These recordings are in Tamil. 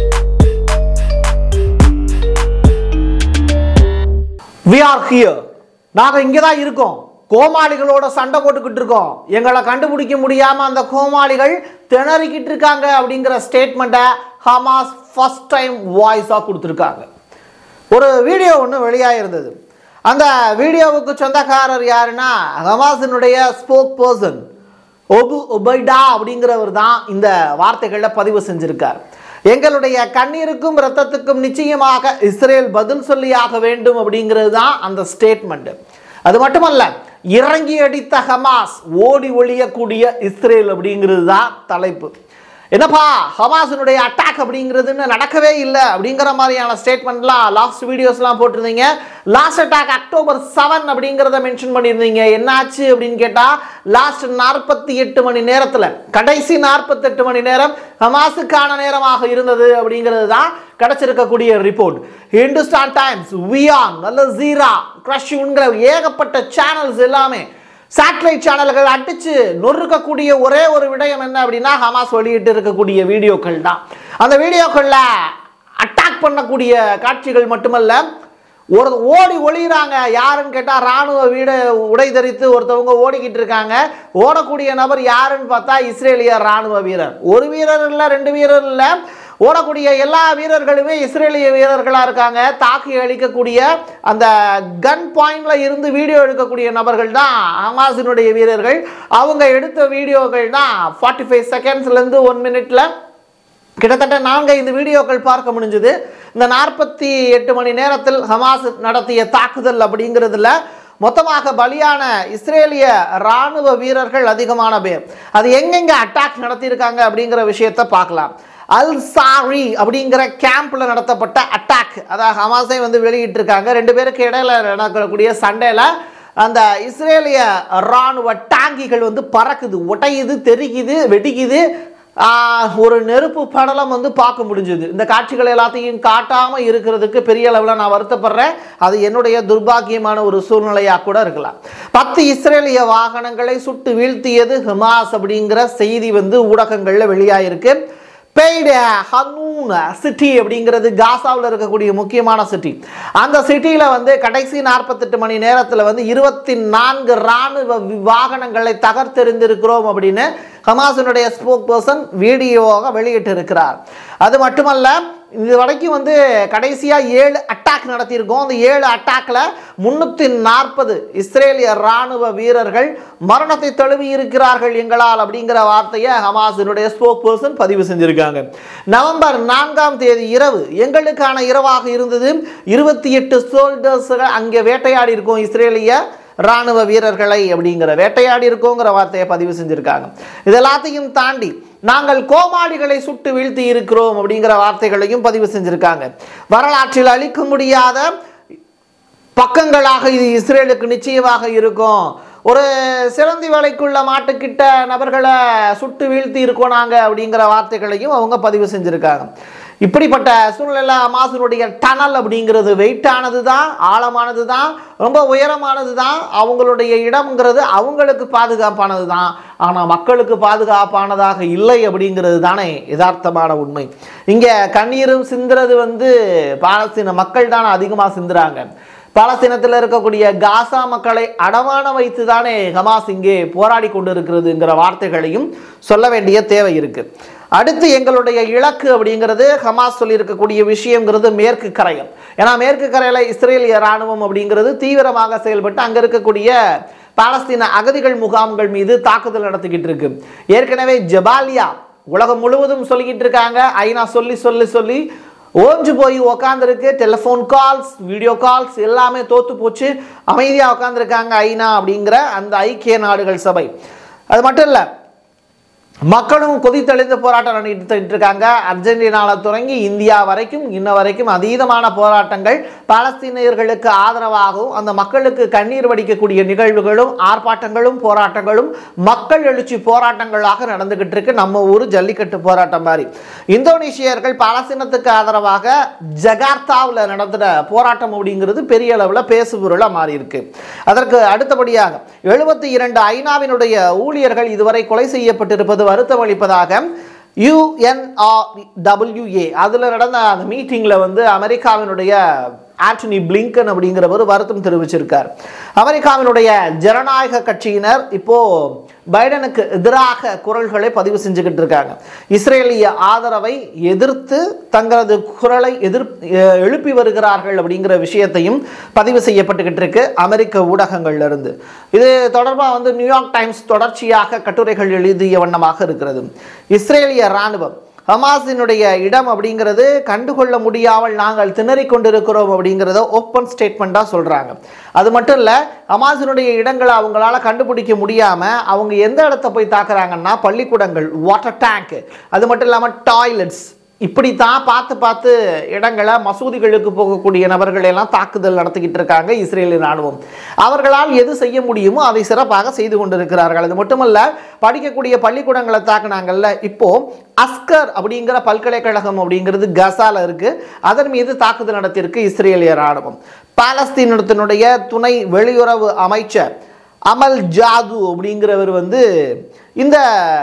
வி ஆர் ஹியர் நாங்கள் இங்கே தான் இருக்கோம் கோமாளிகளோட சண்டை போட்டுக்கிட்டு இருக்கோம் எங்களை கண்டுபிடிக்க முடியாமல் அந்த கோமாளிகள் திணறிக்கிட்டு இருக்காங்க அப்படிங்கிற ஸ்டேட்மெண்ட்டை ஹமாஸ் ஃபர்ஸ்ட் டைம் வாய்ஸாக கொடுத்துருக்காங்க ஒரு வீடியோ ஒன்று வெளியாயிருந்தது அந்த வீடியோவுக்கு சொந்தக்காரர் யாருன்னா ஹமாஸினுடைய ஸ்போக் பர்சன் ஒபு ஒபைடா அப்படிங்கிறவர் தான் இந்த வார்த்தைகளில் பதிவு செஞ்சிருக்கார் எங்களுடைய கண்ணீருக்கும் இரத்தத்துக்கும் நிச்சயமாக இஸ்ரேல் பதில் சொல்லியாக வேண்டும் அப்படிங்கிறது தான் அந்த ஸ்டேட்மெண்ட் அது மட்டுமல்ல இறங்கி அடித்த ஹமாஸ் ஓடி ஒழியக்கூடிய இஸ்ரேல் அப்படிங்கிறது தான் தலைப்பு என்னப்பா ஹமாஸினுடைய அட்டாக் அப்படிங்கிறதுன்னு நடக்கவே இல்லை அப்படிங்கிற மாதிரியான ஸ்டேட்மெண்ட்லாம் லாஸ்ட் வீடியோஸ்லாம் போட்டிருந்தீங்க லாஸ்ட் அட்டாக் அக்டோபர் செவன் அப்படிங்கிறத மென்ஷன் பண்ணியிருந்தீங்க என்னாச்சு அப்படின்னு கேட்டால் லாஸ்ட் நாற்பத்தி எட்டு மணி நேரத்தில் கடைசி நாற்பத்தெட்டு மணி நேரம் ஹமாஸுக்கான நேரமாக இருந்தது அப்படிங்கிறது தான் கிடைச்சிருக்கக்கூடிய ரிப்போர்ட் ஹிந்துஸ்தான் டைம்ஸ் வியான் நல்ல ஜீரா க்ரஷ்ங்கிற ஏகப்பட்ட சேனல்ஸ் எல்லாமே சேட்டலைட் சேனல்கள் அடிச்சு நொறுக்கக்கூடிய ஒரே ஒரு விடயம் என்ன அப்படின்னா ஹமாஸ் வெளியிட்டு இருக்கக்கூடிய வீடியோக்கள் தான் அந்த வீடியோக்களில் அட்டாக் பண்ணக்கூடிய காட்சிகள் மட்டுமல்ல ஒரு ஓடி ஒளிகிறாங்க யாருன்னு கேட்டால் ராணுவ வீடு உடை தரித்து ஒருத்தவங்க ஓடிக்கிட்டு இருக்காங்க ஓடக்கூடிய நபர் யாருன்னு பார்த்தா இஸ்ரேலிய ராணுவ வீரர் ஒரு வீரர் இல்லை ரெண்டு வீரர் இல்லை ஓடக்கூடிய எல்லா வீரர்களுமே இஸ்ரேலிய வீரர்களாக இருக்காங்க தாக்கி அளிக்கக்கூடிய அந்த கன் பாயிண்ட்ல இருந்து வீடியோ எடுக்கக்கூடிய நபர்கள் தான் ஹமாஸினுடைய வீரர்கள் அவங்க எடுத்த வீடியோக்கள் தான் ஃபார்ட்டி ஃபைவ் செகண்ட்ஸ்லேருந்து ஒன் மினிட்ல கிட்டத்தட்ட நான்கு ஐந்து வீடியோக்கள் பார்க்க முடிஞ்சது இந்த நாற்பத்தி எட்டு மணி நேரத்தில் ஹமாஸ் நடத்திய தாக்குதல் அப்படிங்கிறதுல மொத்தமாக பலியான இஸ்ரேலிய ராணுவ வீரர்கள் அதிகமான பேர் அது எங்கெங்க அட்டாக் நடத்தியிருக்காங்க அப்படிங்கிற விஷயத்தை பார்க்கலாம் அல் சாரி அப்படிங்கிற கேம்ப்ல நடத்தப்பட்ட அட்டாக் அதாவது ஹமாஸை வந்து வெளியிட்டிருக்காங்க ரெண்டு பேருக்கு இடையில நடக்கக்கூடிய சண்டையில் அந்த இஸ்ரேலிய ராணுவ டாங்கிகள் வந்து பறக்குது உடையுது தெரிக்குது வெடிக்குது ஆஹ், ஒரு நெருப்பு படலம் வந்து பார்க்க முடிஞ்சுது இந்த காட்சிகள் எல்லாத்தையும் காட்டாமல் இருக்கிறதுக்கு பெரிய அளவில் நான் வருத்தப்படுறேன் அது என்னுடைய துர்பாக்கியமான ஒரு சூழ்நிலையாக கூட இருக்கலாம் பத்து இஸ்ரேலிய வாகனங்களை சுட்டு வீழ்த்தியது ஹமாஸ் அப்படிங்கிற செய்தி வந்து ஊடகங்களில் வெளியாயிருக்கு பெய்டு ஹனூன் சிட்டி அப்படிங்கிறது காசாவில் இருக்கக்கூடிய முக்கியமான சிட்டி அந்த சிட்டியில் வந்து கடைசி நாற்பத்தெட்டு மணி நேரத்தில் வந்து இருபத்தி நான்கு இராணுவ வி- வாகனங்களை தகர்த்தெறிந்திருக்கிறோம் அப்படின்னு ஹமாஸினுடைய ஸ்போக் பர்சன் வீடியோவாக வெளியிட்டு இருக்கிறார் அது மட்டுமல்ல இது வரைக்கும் வந்து கடைசியாக ஏழு அட்டாக் நடத்தியிருக்கோம் அந்த ஏழு அட்டாக்ல முன்னூற்றி நாற்பது இஸ்ரேலிய ராணுவ வீரர்கள் மரணத்தை தழுவி இருக்கிறார்கள் எங்களால் அப்படிங்கிற வார்த்தையை ஹமாஸினுடைய ஸ்போக் பர்சன் பதிவு செஞ்சிருக்காங்க நவம்பர் நான்காம் தேதி இரவு எங்களுக்கான இரவாக இருந்தது இருபத்தி எட்டு சோல்டர்ஸ்கள் அங்கே வேட்டையாடி இருக்கோம் இஸ்ரேலிய ராணுவ வீரர்களை அப்படிங்கிற வேட்டையாடி இருக்கோங்கிற வார்த்தையை பதிவு செஞ்சிருக்காங்க இது எல்லாத்தையும் தாண்டி நாங்கள் கோமாளிகளை சுட்டு வீழ்த்தி இருக்கிறோம் அப்படிங்கிற வார்த்தைகளையும் பதிவு செஞ்சிருக்காங்க வரலாற்றில் அழிக்க முடியாத பக்கங்களாக இது இஸ்ரேலுக்கு நிச்சயமாக இருக்கும் ஒரு சிறந்தி வலைக்குள்ள மாட்டுக்கிட்ட நபர்களை சுட்டு வீழ்த்தி இருக்கோம் நாங்கள் அப்படிங்கிற வார்த்தைகளையும் அவங்க பதிவு செஞ்சுருக்காங்க இப்படிப்பட்ட சூழ்நிலை ஹமாஸினுடைய டனல் அப்படிங்கிறது வெயிட்டானது தான் ஆழமானது தான் ரொம்ப உயரமானது தான் அவங்களுடைய இடம்ங்கிறது அவங்களுக்கு பாதுகாப்பானது தான் ஆனால் மக்களுக்கு பாதுகாப்பானதாக இல்லை அப்படிங்கிறது தானே யதார்த்தமான உண்மை இங்கே கண்ணீரும் சிந்துறது வந்து பாலஸ்தீன மக்கள் தானே அதிகமாக சிந்துறாங்க பாலஸ்தீனத்தில் இருக்கக்கூடிய காசா மக்களை அடமான வைத்து தானே ஹமாஸ் இங்கே போராடி கொண்டிருக்கிறதுங்கிற வார்த்தைகளையும் சொல்ல வேண்டிய தேவை இருக்கு அடுத்து எங்களுடைய இலக்கு அப்படிங்கிறது ஹமாஸ் சொல்லியிருக்கக்கூடிய விஷயங்கிறது மேற்கு கரையம் ஏன்னா மேற்கு கரையில் இஸ்ரேலிய இராணுவம் அப்படிங்கிறது தீவிரமாக செயல்பட்டு அங்கே இருக்கக்கூடிய பாலஸ்தீன அகதிகள் முகாம்கள் மீது தாக்குதல் நடத்திக்கிட்டு இருக்கு ஏற்கனவே ஜபாலியா உலகம் முழுவதும் சொல்லிக்கிட்டு இருக்காங்க ஐநா சொல்லி சொல்லி சொல்லி ஓஞ்சு போய் உக்காந்துருக்கு டெலிஃபோன் கால்ஸ் வீடியோ கால்ஸ் எல்லாமே தோத்து போச்சு அமைதியாக உட்காந்துருக்காங்க ஐநா அப்படிங்கிற அந்த ஐக்கிய நாடுகள் சபை அது மட்டும் இல்லை மக்களும் கொதித்தெழுந்து போராட்டம் நடத்திட்டு இருக்காங்க அர்ஜென்டினாவில் தொடங்கி இந்தியா வரைக்கும் இன்ன வரைக்கும் அதீதமான போராட்டங்கள் பாலஸ்தீனியர்களுக்கு ஆதரவாகவும் அந்த மக்களுக்கு கண்ணீர் வடிக்கக்கூடிய நிகழ்வுகளும் ஆர்ப்பாட்டங்களும் போராட்டங்களும் மக்கள் எழுச்சி போராட்டங்களாக நடந்துகிட்டு இருக்கு நம்ம ஊர் ஜல்லிக்கட்டு போராட்டம் மாதிரி இந்தோனேஷியர்கள் பாலஸ்தீனத்துக்கு ஆதரவாக ஜகார்த்தாவில் நடந்த போராட்டம் அப்படிங்கிறது பெரிய அளவில் பேசுபொருளாக மாறி இருக்கு அதற்கு அடுத்தபடியாக எழுபத்தி இரண்டு ஐநாவினுடைய ஊழியர்கள் இதுவரை கொலை செய்யப்பட்டிருப்பது வருத்தம் அளிப்பதாக யுஎன்ஆர்டபிள்யூஏ அதில் நடந்த அந்த மீட்டிங்கில் வந்து அமெரிக்காவினுடைய ஆண்டனி பிளிங்கன் அப்படிங்கிறவர் வருத்தம் தெரிவிச்சிருக்கார் அமெரிக்காவினுடைய ஜனநாயக கட்சியினர் இப்போ பைடனுக்கு எதிராக குரல்களை பதிவு செஞ்சுக்கிட்டு இருக்காங்க இஸ்ரேலிய ஆதரவை எதிர்த்து தங்களது குரலை எதிர் எ- எழுப்பி வருகிறார்கள் அப்படிங்கிற விஷயத்தையும் பதிவு செய்யப்பட்டுக்கிட்டு இருக்கு அமெரிக்க ஊடகங்கள்ல இருந்து இது தொடர்பாக வந்து நியூயார்க் டைம்ஸ் தொடர்ச்சியாக கட்டுரைகள் எழுதிய வண்ணமாக இருக்கிறது இஸ்ரேலிய இராணுவம் ஹமாஸினுடைய இடம் அப்படிங்கிறது கண்டுகொள்ள முடியாமல் நாங்கள் திணறிக் கொண்டிருக்கிறோம் அப்படிங்கிறத ஓப்பன் ஸ்டேட்மெண்ட்டாக சொல்கிறாங்க அது மட்டும் இல்லை ஹமாஸினுடைய இடங்களை அவங்களால கண்டுபிடிக்க முடியாமல் அவங்க எந்த இடத்த போய் தாக்குறாங்கன்னா பள்ளிக்கூடங்கள் வாட்டர் டேங்க் அது மட்டும் இல்லாமல் டாய்லெட்ஸ் இப்படி தான் பார்த்து பார்த்து இடங்களை மசூதிகளுக்கு போகக்கூடிய நபர்கள் எல்லாம் தாக்குதல் நடத்திக்கிட்டு இருக்காங்க இஸ்ரேலிய ராணுவம் அவர்களால் எது செய்ய முடியுமோ அதை சிறப்பாக செய்து கொண்டிருக்கிறார்கள் அது மட்டுமல்ல படிக்கக்கூடிய பள்ளிக்கூடங்களை தாக்குனாங்கல்ல இப்போ அஸ்கர் அப்படிங்கிற பல்கலைக்கழகம் அப்படிங்கிறது கசால இருக்கு அதன் மீது தாக்குதல் நடத்தியிருக்கு இஸ்ரேலிய ராணுவம் பாலஸ்தீனத்தினுடைய துணை வெளியுறவு அமைச்சர் அமல் ஜாது அப்படிங்கிறவர் வந்து இந்த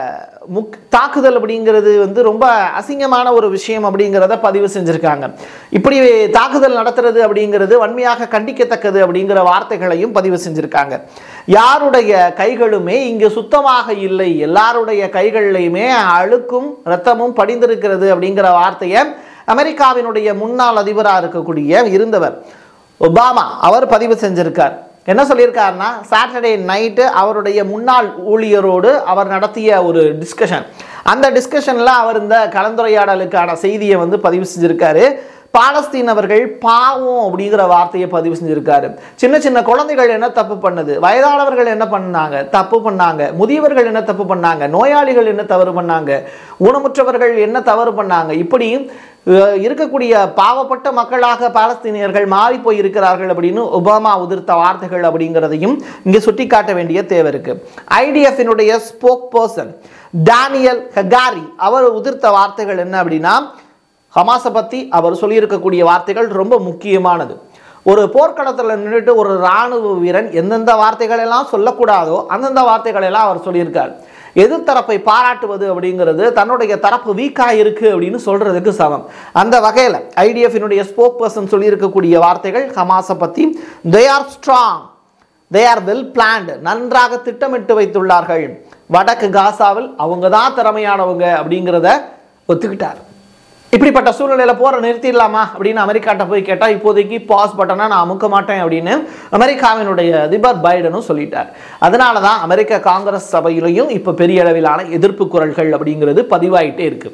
முக் தாக்குதல் அப்படிங்கிறது வந்து ரொம்ப அசிங்கமான ஒரு விஷயம் அப்படிங்கிறத பதிவு செஞ்சுருக்காங்க இப்படி தாக்குதல் நடத்துறது அப்படிங்கிறது வன்மையாக கண்டிக்கத்தக்கது அப்படிங்கிற வார்த்தைகளையும் பதிவு செஞ்சுருக்காங்க யாருடைய கைகளுமே இங்கு சுத்தமாக இல்லை எல்லாருடைய கைகள்லையுமே அழுக்கும் இரத்தமும் படிந்திருக்கிறது அப்படிங்கிற வார்த்தையை அமெரிக்காவினுடைய முன்னாள் அதிபராக இருக்கக்கூடிய இருந்தவர் ஒபாமா அவர் பதிவு செஞ்சிருக்கார் என்ன சொல்லியிருக்காருன்னா சாட்டர்டே நைட்டு அவருடைய முன்னாள் ஊழியரோடு அவர் நடத்திய ஒரு டிஸ்கஷன் அந்த டிஸ்கஷனில் அவர் இந்த கலந்துரையாடலுக்கான செய்தியை வந்து பதிவு செஞ்சிருக்காரு பாலஸ்தீனவர்கள் பாவம் அப்படிங்கிற வார்த்தையை பதிவு செஞ்சிருக்காரு சின்ன சின்ன குழந்தைகள் என்ன தப்பு பண்ணுது வயதானவர்கள் என்ன பண்ணாங்க தப்பு பண்ணாங்க முதியவர்கள் என்ன தப்பு பண்ணாங்க நோயாளிகள் என்ன தவறு பண்ணாங்க ஊனமுற்றவர்கள் என்ன தவறு பண்ணாங்க இப்படி அஹ், இருக்கக்கூடிய பாவப்பட்ட மக்களாக பாலஸ்தீனியர்கள் மாறி போய் இருக்கிறார்கள் அப்படின்னு ஒபாமா உதிர்த்த வார்த்தைகள் அப்படிங்கிறதையும் இங்கே சுட்டிக்காட்ட வேண்டிய தேவை இருக்கு ஐடிஎஃபினுடைய ஸ்போக் பர்சன் டேனியல் ஹகாரி அவர் உதிர்த்த வார்த்தைகள் என்ன அப்படின்னா ஹமாஸை பற்றி அவர் சொல்லியிருக்கக்கூடிய வார்த்தைகள் ரொம்ப முக்கியமானது ஒரு போர்க்களத்தில் நின்றுட்டு ஒரு இராணுவ வீரன் எந்தெந்த வார்த்தைகள் எல்லாம் சொல்லக்கூடாதோ அந்தந்த வார்த்தைகள் எல்லாம் அவர் சொல்லியிருக்கார் எதிர்த்தரப்பை பாராட்டுவது அப்படிங்கிறது தன்னுடைய தரப்பு வீக்காக இருக்கு அப்படின்னு சொல்றதுக்கு சமம் அந்த வகையில் ஐடிஎஃபினுடைய ஸ்போக் பர்சன் சொல்லியிருக்கக்கூடிய வார்த்தைகள் ஹமாஸை பற்றி they are strong they are well planned நன்றாக திட்டமிட்டு வைத்துள்ளார்கள் வடக்கு காசாவில் அவங்க தான் திறமையானவங்க அப்படிங்கிறத ஒத்துக்கிட்டார் இப்படிப்பட்ட சூழ்நிலையில போற நிறுத்திடலாமா அப்படின்னு அமெரிக்காட்ட போய் கேட்டா இப்போதைக்கு பாஸ் பட்டனை நான் அமுக்க மாட்டேன் அப்படின்னு அமெரிக்காவினுடைய அதிபர் பைடனும் சொல்லிட்டார் அதனால தான் அமெரிக்க காங்கிரஸ் சபையிலையும் இப்போ பெரிய அளவிலான எதிர்ப்பு குரல்கள் அப்படிங்கிறது பதிவாயிட்டே இருக்கு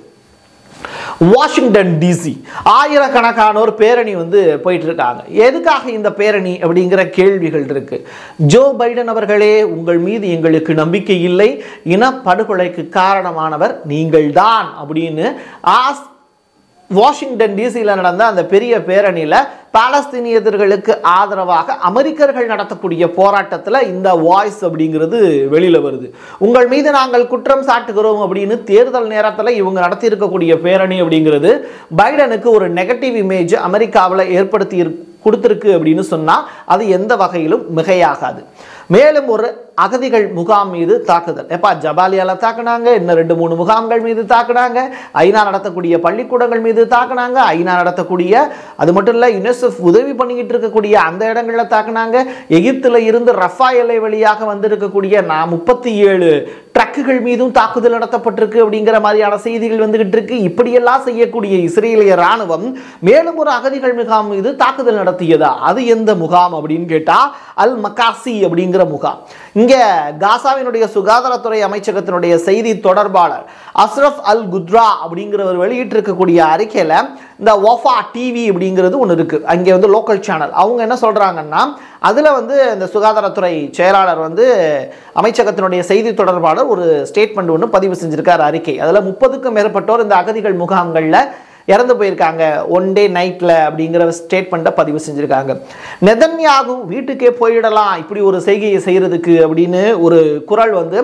வாஷிங்டன் டிசி ஆயிரக்கணக்கானோர் பேரணி வந்து போயிட்டு இருக்காங்க எதுக்காக இந்த பேரணி அப்படிங்கிற கேள்விகள் இருக்கு ஜோ பைடன் அவர்களே உங்கள் மீது எங்களுக்கு நம்பிக்கை இல்லை இனப்படுகொலைக்கு காரணமானவர் நீங்கள்தான் அப்படின்னு ஆஸ் வாஷிங்டன் டிசியில் நடந்த அந்த பெரிய பேரணியில் பாலஸ்தீனியர்களுக்கு ஆதரவாக அமெரிக்கர்கள் நடத்தக்கூடிய போராட்டத்தில் இந்த வாய்ஸ் அப்படிங்கிறது வெளியில் வருது உங்கள் மீது நாங்கள் குற்றம் சாட்டுகிறோம் அப்படின்னு தேர்தல் நேரத்தில் இவங்க நடத்தியிருக்கக்கூடிய பேரணி அப்படிங்கிறது பைடனுக்கு ஒரு நெகட்டிவ் இமேஜ் அமெரிக்காவில் ஏற்படுத்தி இரு- கொடுத்திருக்கு அப்படின்னு சொன்னால் அது எந்த வகையிலும் மிகையாகாது மேலும் ஒரு அகதிகள் முகாம் மீது தாக்குதல் எப்பா ஜபாலியால தாக்குனாங்க இன்னும் ரெண்டு மூணு முகாம்கள் மீது தாக்குனாங்க ஐநா நடத்தக்கூடிய பள்ளிக்கூடங்கள் மீது தாக்குனாங்க ஐநா நடத்தக்கூடிய அது மட்டும் இல்லை யுனெஸ்எஃப் உதவி பண்ணிக்கிட்டு இருக்கக்கூடிய அந்த இடங்களில் தாக்குனாங்க எகிப்தில் இருந்து ரஃபா எல்லை வழியாக வந்திருக்கக்கூடிய நான் முப்பத்தி ஏழு ட்ரக்குகள் மீதும் தாக்குதல் நடத்தப்பட்டிருக்கு அப்படிங்கிற மாதிரியான செய்திகள் வந்துகிட்டு இருக்கு இப்படியெல்லாம் செய்யக்கூடிய இஸ்ரேலிய ராணுவம் மேலும் ஒரு அகதிகள் முகாம் மீது தாக்குதல் நடத்தியதா அது எந்த முகாம் அப்படின்னு கேட்டா அல் மக்காசி அப்படிங்கிற முகாம் இங்க காசாவினுடைய சுகாதாரத்துறை அமைச்சகத்தினுடைய செய்தி தொடர்பாளர் அஸ்ரஃப் அல் குத்ரா அப்படிங்கிறவர் வெளியிட்டிருக்கக்கூடிய அறிக்கையில இந்த ஒஃபா டிவி அப்படிங்கிறது ஒன்று இருக்கு அங்கே வந்து லோக்கல் சேனல் அவங்க என்ன சொல்றாங்கன்னா அதுல வந்து இந்த சுகாதாரத்துறை செயலாளர் வந்து அமைச்சகத்தினுடைய செய்தி தொடர்பாளர் ஒரு ஸ்டேட்மெண்ட் ஒன்று பதிவு செஞ்சிருக்கார் அறிக்கை அதுல முப்பதுக்கும் மேற்பட்டோர் இந்த அகதிகள் முகாம்களில் இறந்து போயிருக்காங்க ஒன் டே நைட்டில் அப்படிங்கிற ஸ்டேட்மெண்ட்டை பதிவு செஞ்சுருக்காங்க நெதன்யாகு வீட்டுக்கே போயிடலாம் இப்படி ஒரு செய்கையை செய்கிறதுக்கு அப்படின்னு ஒரு குரல் வந்து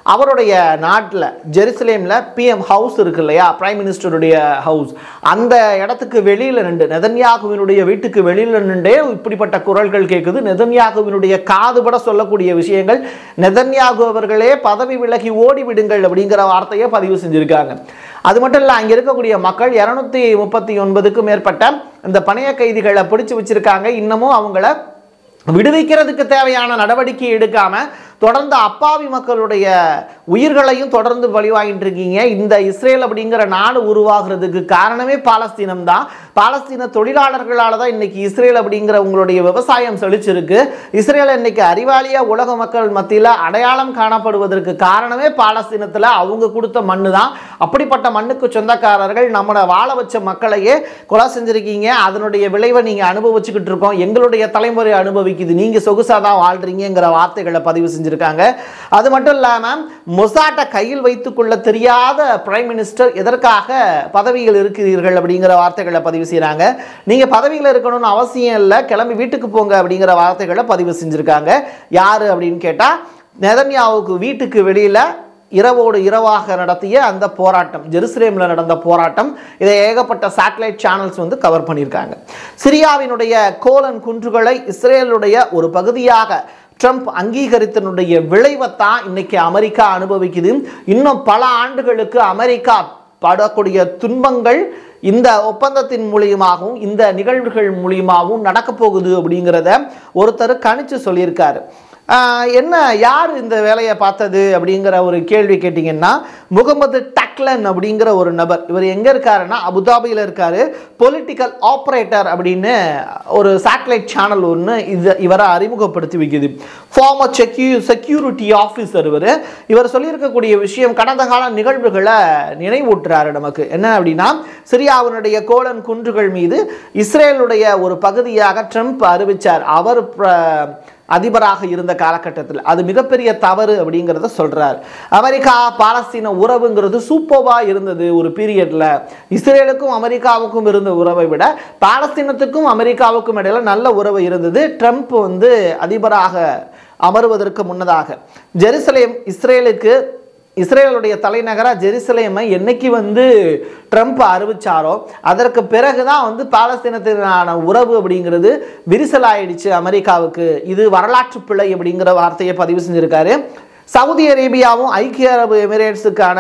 அவருடைய நாட்டில் ஜெருசலேமில் பிஎம் ஹவுஸ் இருக்கு இல்லையா பிரைம் மினிஸ்டருடைய ஹவுஸ் அந்த இடத்துக்கு வெளியில் நின்று நெதன்யாகுவினுடைய வீட்டுக்கு வெளியில் நின்றே இப்படிப்பட்ட குரல்கள் கேட்குது நெதன்யாகுவினுடைய காதுபட சொல்லக்கூடிய விஷயங்கள் நெதன்யாகு அவர்களே பதவி விலகி ஓடி விடுங்கள் அப்படிங்கிற வார்த்தையை பதிவு செஞ்சிருக்காங்க அது மட்டும் இல்லை அங்கே இருக்கக்கூடிய மக்கள் இரநூத்தி முப்பத்தி ஒன்பதுக்கும் மேற்பட்ட இந்த பணைய கைதிகளை பிடிச்சு வச்சிருக்காங்க இன்னமும் அவங்கள விடுவிக்கிறதுக்கு தேவையான நடவடிக்கை எடுக்காம தொடர்ந்து அப்பாவி மக்களுடைய உயிர்களையும் தொடர்ந்து பலி வாங்கிட்டு இருக்கீங்க இந்த இஸ்ரேல் அப்படிங்கிற நாடு உருவாகிறதுக்கு காரணமே பாலஸ்தீனம் தான் பாலஸ்தீன தொழிலாளர்களால் தான் இன்னைக்கு இஸ்ரேல் அப்படிங்கிற உங்களுடைய விவசாயம் செழிச்சிருக்கு இஸ்ரேல் இன்னைக்கு அறிவாளியா உலக மக்கள் மத்தியில் அடையாளம் காணப்படுவதற்கு காரணமே பாலஸ்தீனத்தில் அவங்க கொடுத்த மண்ணு தான் அப்படிப்பட்ட மண்ணுக்கு சொந்தக்காரர்கள் நம்மளை வாழ வச்ச மக்களையே கொலை செஞ்சிருக்கீங்க அதனுடைய விளைவை நீங்கள் அனுபவிச்சுக்கிட்டு இருக்கோம் எங்களுடைய தலைமுறை அனுபவிக்குது நீங்கள் சொகுசாக தான் வாழ்றீங்கிற வார்த்தைகளை பதிவு செஞ்சிருக்காங்க அது மட்டும் இல்லாமல் மொசாட்டை கையில் வைத்துக்கொள்ள தெரியாத பிரைம் மினிஸ்டர் எதற்காக பதவியில் இருக்கிறீர்கள் அப்படிங்கிற வார்த்தைகளை பதிவு செய்கிறாங்க நீங்கள் பதவியில் இருக்கணும்னு அவசியம் இல்லை கிளம்பி வீட்டுக்கு போங்க அப்படிங்கிற வார்த்தைகளை பதிவு செஞ்சுருக்காங்க யார் அப்படின்னு கேட்டால் நெதன்யாவுக்கு வீட்டுக்கு வெளியில் இரவோடு இரவாக நடத்திய அந்த போராட்டம் ஜெருசலேமில் நடந்த போராட்டம் இதை ஏகப்பட்ட சேட்டலைட் சேனல்ஸ் வந்து கவர் பண்ணியிருக்காங்க சிரியாவினுடைய கோலன் குன்றுகளை இஸ்ரேலுடைய ஒரு பகுதியாக ட்ரம்ப் அங்கீகரித்தனுடைய விளைவைத்தான் இன்னைக்கு அமெரிக்கா அனுபவிக்குது இன்னும் பல ஆண்டுகளுக்கு அமெரிக்கா படக்கூடிய துன்பங்கள் இந்த ஒப்பந்தத்தின் மூலியமாகவும் இந்த நிகழ்வுகள் மூலியமாகவும் நடக்க போகுது அப்படிங்கிறத ஒருத்தர் கணிச்சு சொல்லியிருக்காரு ஆஹ் என்ன யார் இந்த வேலையை பார்த்தது அப்படிங்கிற ஒரு கேள்வி கேட்டிங்கன்னா முகமது டக்லன் அப்படிங்கிற ஒரு நபர் இவர் எங்கே இருக்காருன்னா அபுதாபியில் இருக்காரு பொலிட்டிக்கல் ஆப்ரேட்டர் அப்படின்னு ஒரு சேட்டலைட் சேனல் ஒன்று இது இவரை அறிமுகப்படுத்தி வைக்குது ஃபார்மர் செக்யூ செக்யூரிட்டி ஆஃபீஸர் இவர் இவர் சொல்லியிருக்கக்கூடிய விஷயம் கடந்த கால நிகழ்வுகளை நினைவூட்டுறாரு நமக்கு என்ன அப்படின்னா சிரியாவினுடைய கோலன் குன்றுகள் மீது இஸ்ரேலுடைய ஒரு பகுதியாக ட்ரம்ப் அறிவிச்சார் அவர் பிர- அதிபராக இருந்த காலகட்டத்தில் அது மிகப்பெரிய தவறு அப்படிங்கிறத சொல்றார் அமெரிக்கா பாலஸ்தீன உறவுங்கிறது சூப்பர்வா இருந்தது ஒரு பீரியட்ல இஸ்ரேலுக்கும் அமெரிக்காவுக்கும் இருந்த உறவை விட பாலஸ்தீனத்துக்கும் அமெரிக்காவுக்கும் இடையில நல்ல உறவு இருந்தது ட்ரம்ப் வந்து அதிபராக அமருவதற்கு முன்னதாக ஜெருசலேம் இஸ்ரேலுக்கு இஸ்ரேலுடைய தலைநகராக ஜெருசலேமை என்னைக்கு வந்து ட்ரம்ப் அறிவிச்சாரோ அதற்கு பிறகு தான் வந்து பாலஸ்தீனத்தினான உறவு அப்படிங்கிறது விரிசலாயிடுச்சு அமெரிக்காவுக்கு இது வரலாற்று பிழை அப்படிங்கிற வார்த்தையை பதிவு செஞ்சிருக்காரு சவுதி அரேபியாவும் ஐக்கிய அரபு எமிரேட்ஸுக்கான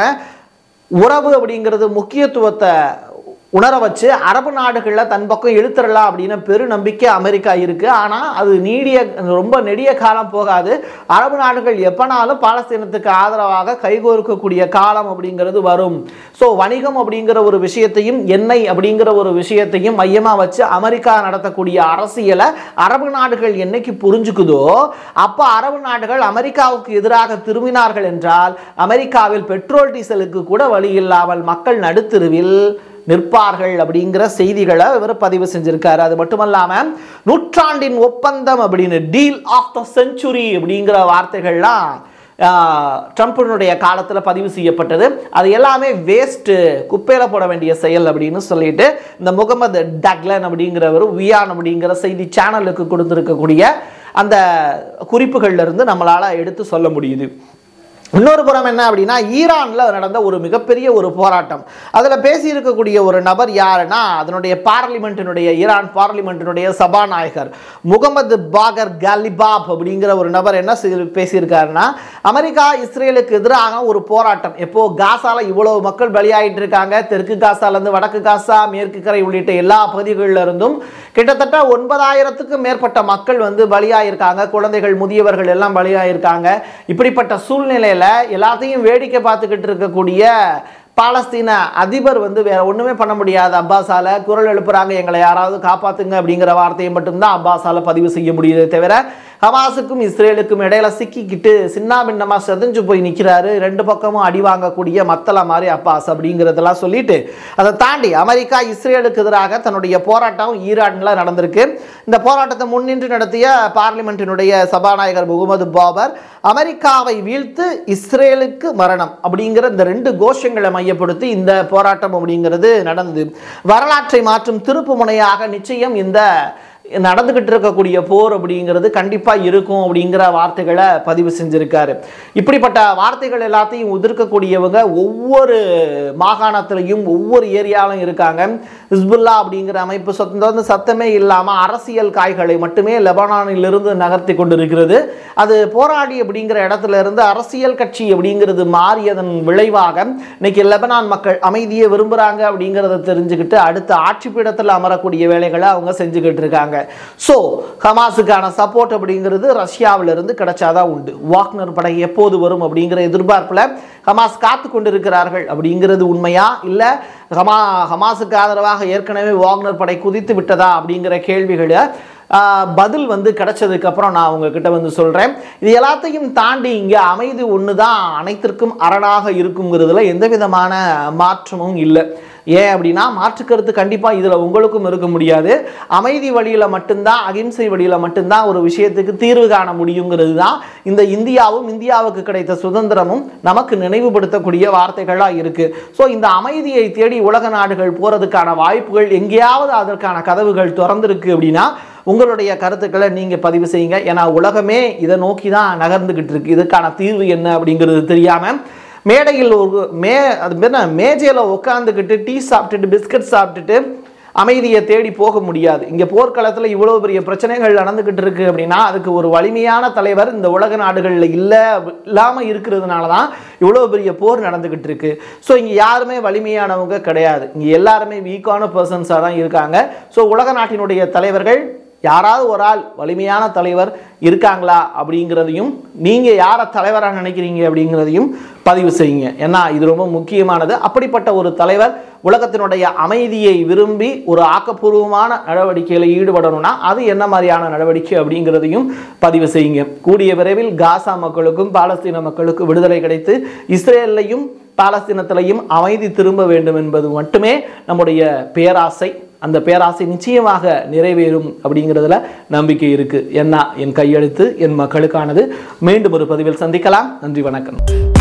உறவு அப்படிங்கிறது முக்கியத்துவத்தை உணர வச்சு அரபு நாடுகளில் தன் பக்கம் இழுத்துடலாம் அப்படின்னு பெரு நம்பிக்கை அமெரிக்கா இருக்குது ஆனால் அது நீடிய ரொம்ப நெடிய காலம் போகாது அரபு நாடுகள் எப்பனாலும் பாலஸ்தீனத்துக்கு ஆதரவாக கைகோர்க்கக்கூடிய காலம் அப்படிங்கிறது வரும் ஸோ வணிகம் அப்படிங்கிற ஒரு விஷயத்தையும் எண்ணெய் அப்படிங்கிற ஒரு விஷயத்தையும் மையமாக வச்சு அமெரிக்கா நடத்தக்கூடிய அரசியலை அரபு நாடுகள் என்னைக்கு புரிஞ்சுக்குதோ அப்போ அரபு நாடுகள் அமெரிக்காவுக்கு எதிராக திரும்பினார்கள் என்றால் அமெரிக்காவில் பெட்ரோல் டீசலுக்கு கூட வழி இல்லாமல் மக்கள் நடுத்தெருவில் நிற்பார்கள் அப்படிங்கிற செய்திகளை இவர் பதிவு செஞ்சிருக்காரு அது மட்டுமல்லாம நூற்றாண்டின் ஒப்பந்தம் அப்படின்னு டீல் ஆஃப் த செஞ்சுரி அப்படிங்கிற வார்த்தைகள்லாம் ஆஹ், ட்ரம்ப்பினுடைய காலத்தில் பதிவு செய்யப்பட்டது அது எல்லாமே வேஸ்ட்டு குப்பையில் போட வேண்டிய செயல் அப்படின்னு சொல்லிட்டு இந்த முகமது டக்லன் அப்படிங்கிறவர் வியான் அப்படிங்கிற செய்தி சேனலுக்கு கொடுத்துருக்கக்கூடிய அந்த குறிப்புகள்ல இருந்து நம்மளால் எடுத்து சொல்ல முடியுது இன்னொரு புறம் என்ன அப்படின்னா ஈரானில் நடந்த ஒரு மிகப்பெரிய ஒரு போராட்டம் அதில் பேசியிருக்கக்கூடிய ஒரு நபர் யாருன்னா அதனுடைய பார்லிமெண்ட்டினுடைய ஈரான் பார்லிமெண்ட்டினுடைய சபாநாயகர் முகமது பாகர் கலிபாப் அப்படிங்கிற ஒரு நபர் என்ன செய்து- பேசியிருக்காருன்னா அமெரிக்கா இஸ்ரேலுக்கு எதிராக ஒரு போராட்டம் எப்போ காசால இவ்வளவு மக்கள் பலியாயிட்டு இருக்காங்க தெற்கு காசாலேருந்து வடக்கு காசா மேற்கு கரை உள்ளிட்ட எல்லா பகுதிகளில் இருந்தும் கிட்டத்தட்ட ஒன்பதாயிரத்துக்கும் மேற்பட்ட மக்கள் வந்து பலியாயிருக்காங்க குழந்தைகள் முதியவர்கள் எல்லாம் பலியாயிருக்காங்க இப்படிப்பட்ட சூழ்நிலையில எல்லாத்தையும் வேடிக்கை பார்த்துக்கிட்டு இருக்கக்கூடிய பாலஸ்தீன அதிபர் வந்து வேற ஒண்ணுமே பண்ண முடியாது அப்பாஸால குரல் எழுப்புறாங்க எங்களை யாராவது காப்பாத்துங்க அப்படிங்கிற வார்த்தையை மட்டும்தான் அப்பாஸால பதிவு செய்ய முடியுதே தவிர ஹமாஸுக்கும் இஸ்ரேலுக்கும் இடையில சிக்கிக்கிட்டு சின்ன பின்னமா செதஞ்சு போய் நிக்கிறாரு ரெண்டு பக்கமும் அடி வாங்கக்கூடிய மத்தள மாதிரி அப்பாஸ் அப்படிங்கிறதெல்லாம் சொல்லிட்டு அதை தாண்டி அமெரிக்கா இஸ்ரேலுக்கு எதிராக தன்னுடைய போராட்டம் ஈரான்ல நடந்திருக்கு இந்த போராட்டத்தை முன்னின்று நடத்திய பார்லிமெண்ட்டினுடைய சபாநாயகர் முகமது பாபர் அமெரிக்காவை வீழ்த்து இஸ்ரேலுக்கு மரணம் அப்படிங்கிற இந்த ரெண்டு கோஷங்களை மையப்படுத்தி இந்த போராட்டம் அப்படிங்கிறது நடந்தது வரலாற்றை மாற்றும் திருப்பு முனையாக நிச்சயம் இந்த நடந்துகிட்டு இருக்கக்கூடிய போர் அப்படிங்கிறது கண்டிப்பா இருக்கும் அப்படிங்கிற வார்த்தைகளை பதிவு செஞ்சிருக்காரு இப்படிப்பட்ட வார்த்தைகள் எல்லாத்தையும் உதிர்க்கக்கூடியவங்க ஒவ்வொரு மாகாணத்திலையும் ஒவ்வொரு ஏரியாவிலும் இருக்காங்க ஹிஸ்புல்லா அப்படிங்கிற அமைப்பு சொந்த சத்தமே இல்லாம அரசியல் காய்களை மட்டுமே லெபனானிலிருந்து நகர்த்தி கொண்டிருக்கிறது அது போராடி அப்படிங்கிற இடத்துல இருந்து அரசியல் கட்சி அப்படிங்கிறது மாறியதன் விளைவாக இன்னைக்கு லெபனான் மக்கள் அமைதியை விரும்புறாங்க அப்படிங்கிறத தெரிஞ்சுக்கிட்டு அடுத்த ஆட்சி பீடத்தில் அமரக்கூடிய வேலைகளை அவங்க செஞ்சுக்கிட்டு இருக்காங்க ஸோ ஹமாஸுக்கான சப்போர்ட் அப்படிங்கிறது ரஷ்யாவிலிருந்து கிடைச்சாதான் உண்டு வாக்னர் படை எப்போது வரும் அப்படிங்கிற எதிர்பார்ப்பில் ஹமாஸ் காத்து கொண்டிருக்கிறார்கள் அப்படிங்கிறது உண்மையா இல்லை ஹமா ஹமாஸுக்கு ஆதரவாக ஏற்கனவே வாக்னர் படை குதித்து விட்டதா அப்படிங்கிற கேள்விகளை ஆஹ், பதில் வந்து கிடைச்சதுக்கு அப்புறம் நான் உங்ககிட்ட வந்து சொல்றேன் இது எல்லாத்தையும் தாண்டி இங்க அமைதி ஒன்று தான் அனைத்திற்கும் அரணாக இருக்குங்கிறதுல எந்த விதமான மாற்றமும் இல்லை ஏன் அப்படின்னா மாற்று கருத்து கண்டிப்பாக இதில் உங்களுக்கும் இருக்க முடியாது அமைதி வழியில் மட்டும்தான் அகிம்சை வழியில் மட்டும்தான் ஒரு விஷயத்துக்கு தீர்வு காண முடியுங்கிறது தான் இந்த இந்தியாவும் இந்தியாவுக்கு கிடைத்த சுதந்திரமும் நமக்கு நினைவுபடுத்தக்கூடிய வார்த்தைகளாக இருக்கு ஸோ இந்த அமைதியை தேடி உலக நாடுகள் போகிறதுக்கான வாய்ப்புகள் எங்கேயாவது அதற்கான கதவுகள் திறந்திருக்கு அப்படின்னா உங்களுடைய கருத்துக்களை நீங்கள் பதிவு செய்யுங்க ஏன்னா உலகமே இதை நோக்கி தான் நகர்ந்துக்கிட்டு இருக்கு இதுக்கான தீர்வு என்ன அப்படிங்கிறது தெரியாமல் மேடையில் ஒரு மே அது என்ன மேஜையில் உட்காந்துக்கிட்டு டீ சாப்பிட்டுட்டு பிஸ்கட் சாப்பிட்டுட்டு அமைதியை தேடி போக முடியாது இங்கே போர்க்களத்தில் இவ்வளோ பெரிய பிரச்சனைகள் நடந்துக்கிட்டு இருக்கு அப்படின்னா அதுக்கு ஒரு வலிமையான தலைவர் இந்த உலக நாடுகளில் இல்லை இல்லாமல் இருக்கிறதுனால தான் இவ்வளோ பெரிய போர் நடந்துக்கிட்டு இருக்கு ஸோ இங்கே யாருமே வலிமையானவங்க கிடையாது இங்கே எல்லாருமே வீக்கான பர்சன்ஸாக தான் இருக்காங்க ஸோ உலக நாட்டினுடைய தலைவர்கள் யாராவது ஒரு ஆள் வலிமையான தலைவர் இருக்காங்களா அப்படிங்கிறதையும் நீங்கள் யாரை தலைவராக நினைக்கிறீங்க அப்படிங்கிறதையும் பதிவு செய்யுங்க ஏன்னா இது ரொம்ப முக்கியமானது அப்படிப்பட்ட ஒரு தலைவர் உலகத்தினுடைய அமைதியை விரும்பி ஒரு ஆக்கப்பூர்வமான நடவடிக்கையில் ஈடுபடணும்னா அது என்ன மாதிரியான நடவடிக்கை அப்படிங்கிறதையும் பதிவு செய்யுங்க கூடிய விரைவில் காசா மக்களுக்கும் பாலஸ்தீன மக்களுக்கும் விடுதலை கிடைத்து இஸ்ரேல்லையும் பாலஸ்தீனத்திலையும் அமைதி திரும்ப வேண்டும் என்பது மட்டுமே நம்முடைய பேராசை அந்த பேராசை நிச்சயமாக நிறைவேறும் அப்படிங்கிறதுல நம்பிக்கை இருக்கு என்ன என் கையெழுத்து என் மக்களுக்கானது மீண்டும் ஒரு பதிவில் சந்திக்கலாம் நன்றி வணக்கம்